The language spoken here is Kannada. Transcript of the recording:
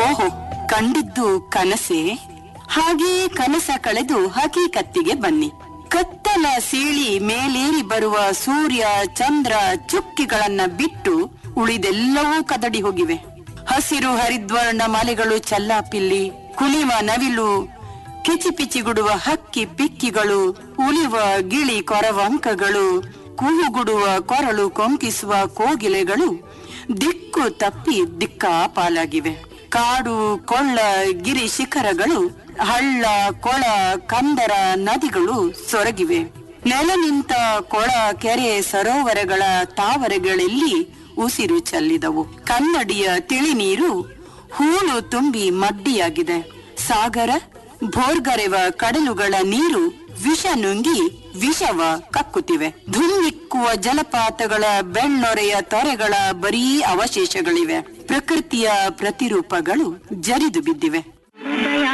ಓಹೋ ಕಂಡಿದ್ದು ಕನಸೆ ಹಾಗೆಯೇ ಕನಸ ಕಳೆದು ಹಕೀಕತ್ತಿಗೆ ಬನ್ನಿ ಕತ್ತಲ ಸೀಳಿ ಮೇಲೇರಿ ಬರುವ ಸೂರ್ಯ ಚಂದ್ರ ಚುಕ್ಕಿಗಳನ್ನ ಬಿಟ್ಟು ಉಳಿದೆಲ್ಲವೂ ಕದಡಿ ಹೋಗಿವೆ ಹಸಿರು ಹರಿದ್ವರ್ಣ ಮಲೆಗಳು ಚಲ್ಲಾಪಿಲ್ಲಿ ಕುಣಿವ ನವಿಲು ಕಿಚಿಪಿಚಿಗುಡುವ ಹಕ್ಕಿ ಪಿಕ್ಕಿಗಳು ಉಳಿವ ಗಿಳಿ ಕೊರವಂಕಗಳು ಕೂಗುಡುವ ಕೊರಳು ಕೊಂಕಿಸುವ ಕೋಗಿಲೆಗಳು ದಿಕ್ಕು ತಪ್ಪಿ ದಿಕ್ಕಾಪಾಲಾಗಿವೆ ಕಾಡು ಕೊಳ್ಳ ಗಿರಿ ಶಿಖರಗಳು ಹಳ್ಳ ಕೊಳ ಕಂದರ ನದಿಗಳು ಸೊರಗಿವೆ ನೆಲ ನಿಂತ ಕೊಳ ಕೆರೆ ಸರೋವರಗಳ ತಾವರೆಗಳಲ್ಲಿ ಉಸಿರು ಚೆಲ್ಲಿದವು ಕನ್ನಡಿಯ ತಿಳಿ ನೀರು ಹೂಳು ತುಂಬಿ ಮಡ್ಡಿಯಾಗಿದೆ ಸಾಗರ ಭೋರ್ಗರೆವ ಕಡಲುಗಳ ನೀರು ವಿಷ ನುಂಗಿ ವಿಷವ ಕಕ್ಕುತ್ತಿವೆ ಧುಮ್ಮಿಕ್ಕುವ ಜಲಪಾತಗಳ ಬೆಣ್ಣೊರೆಯ ತೊರೆಗಳ ಬರೀ ಅವಶೇಷಗಳಿವೆ ಪ್ರಕೃತಿಯ ಪ್ರತಿರೂಪಗಳು ಜರಿದು ಬಿದ್ದಿವೆ